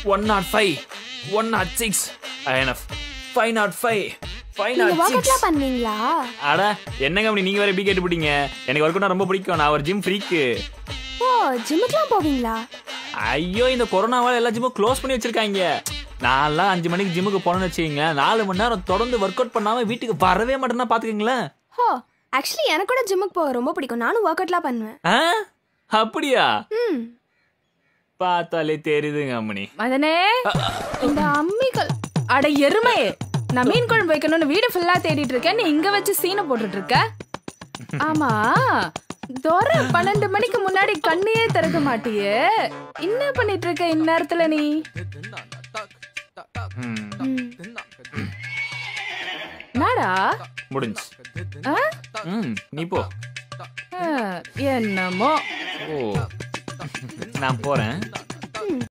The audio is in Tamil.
One naught five one naught six INF five naught five five நீங்க நாட் ஒர்க் சிக்ஸ் அவுட்லாம் பண்ணுவீங்களா அட என்னங்க அப்படி நீங்க வேற எப்படி கேட்டுப்பிட்டீங்க எனக்கு ஒர்க் அவுட்னா ரொம்ப பிடிக்கும் நான் ஒரு ஜிம் ஃப்ரீக்கு ஓ ஜிம்முக்குலாம் போவீங்களா ஐயோ இந்த கொரோனாவால எல்லா ஜிம்மும் க்ளோஸ் பண்ணி வச்சிருக்காங்க நான்லாம் அஞ்சு மணிக்கு ஜிம்முக்கு போனேன்னு வச்சுக்கீங்க நாலு மணி நேரம் தொடர்ந்து ஒர்க் அவுட் பண்ணாம வீட்டுக்கு வரவே மாட்டேன்னா பாத்துக்கீங்களேன் ஹோ ஆக்சுவலி எனக்கு கூட ஜிம்முக்கு போக ரொம்ப பிடிக்கும் நானும் ஒர்க் அவுட்லாம் பண்ணுவேன் ஆ அப்படியா ம் பார்த்தாலே தெரியுதுங்க அம்மணி மதனே இந்த அம்மிகள் அட எருமையே நான் மீன் குழம்பு வைக்கணும்னு வீடு ஃபுல்லா தேடிட்டு இருக்கேன் நீ இங்க வச்சு சீனை போட்டுட்டு இருக்க ஆமா தோர பன்னெண்டு மணிக்கு முன்னாடி கண்ணையே திறக்க மாட்டியே என்ன பண்ணிட்டு இருக்க இந்நேரத்துல நீ ம், ம். நாடா முடிஞ்சு ஆ? ம் நீ போ ஆ, என்னமோ ஓ நான் போறேன்